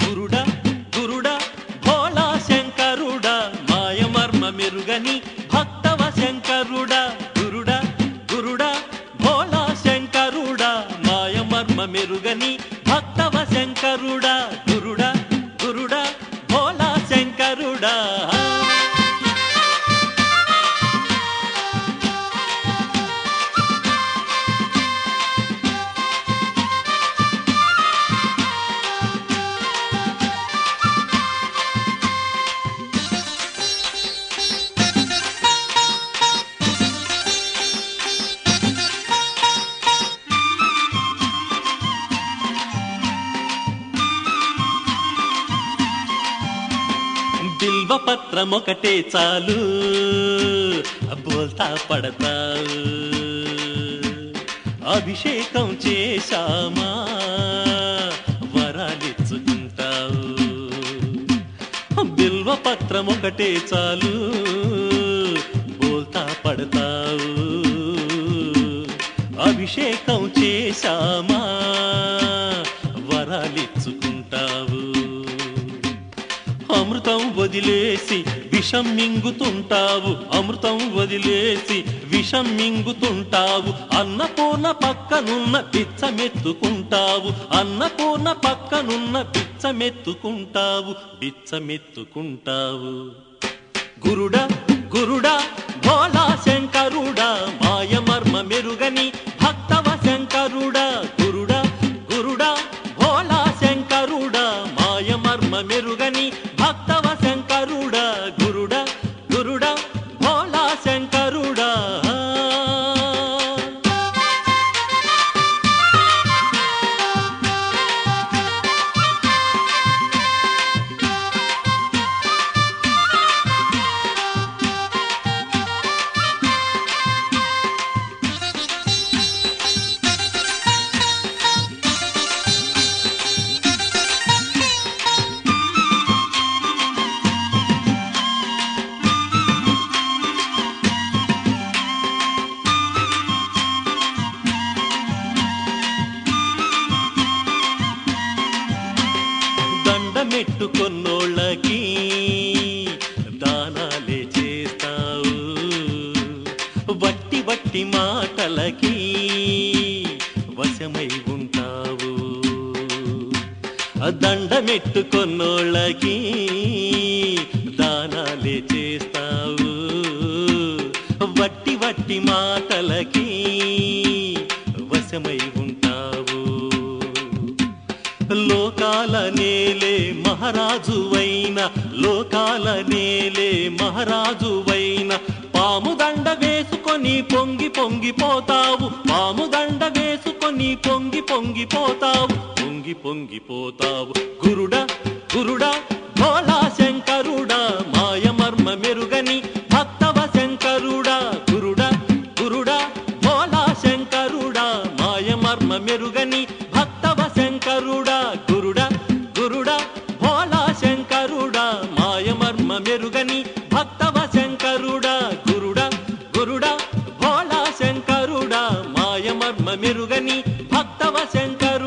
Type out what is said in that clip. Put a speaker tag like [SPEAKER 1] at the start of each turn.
[SPEAKER 1] గురుడా గురుడా భోళా శంకరుడా మాయమర్మ మెరుగని భక్తవ శంకరుడా గురుడా గురుడా భోళా శంకరుడా మాయమర్మ మెరుగని భక్తవ శంకరుడా గురుడా గురుడా భోళా శంకరుడా బిల్వ పత్రం ఒకటే చాలు బోల్తా పడతావు అభిషేకం చేశామా వరాలిచ్చుకుంటావు బిల్వ పత్రం ఒకటే చాలు బోల్తా పడతావు అభిషేకం చేశామా వరాలిచ్చుకుంటావు అమృతం వదిలేసి విషం మింగుతుంటావు అమృతం వదిలేసి విషం మింగుతుంటావు అన్నపూర్ణ పక్కనున్న బిచ్చమెత్తుకుంటావు అన్నపూర్ణ పక్కనున్న బిచ్చమెత్తుకుంటావు బిచ్చమెత్తుకుంటావు గురుడా గురుడా భోలా శంకరుడా మాయమర్మ మెరుగని భక్తవ శంకరుడా గురుడా గురుడా భోలా శంకరుడా మాయమర్మ మెరుగని భక్తవ శంకరుడా గురుడా గురుడా భోలా శంకరుడా దండమెట్టుకొన్నోళ్ళకి దానాలే చేస్తావు వట్టి వట్టి మాటలకి వశమై ఉంటావు దండమెట్టుకొన్నోళ్ళకి దానాలే చేస్తావు వట్టి వట్టి మాటలకి వశమై ఉంటావు లోకాల నేలే మహారాజువైన లోకాల నేలే మహారాజువైన పాము దండ వేసుకొని పొంగి పొంగిపోతావు పాము దండ వేసుకొని పొంగి పొంగిపోతావు పొంగి పొంగిపోతావు గురుడా గురుడా భోలా శంకరుడా మాయమర్మ మెరుగని భక్తవ శంకరుడా గురుడా గురుడా భోలా శంకరుడా మాయమర్మ మెరుగని భక్తవ శంకరుడా గురుడా గురుడా భోలా శంకరుడా మాయమర్మ మెరుగని భక్తవ శంకరుడా గురుడా గురుడా భోలా శంకరుడా మాయమర్మ మెరుగని భక్తవ శంకరుడా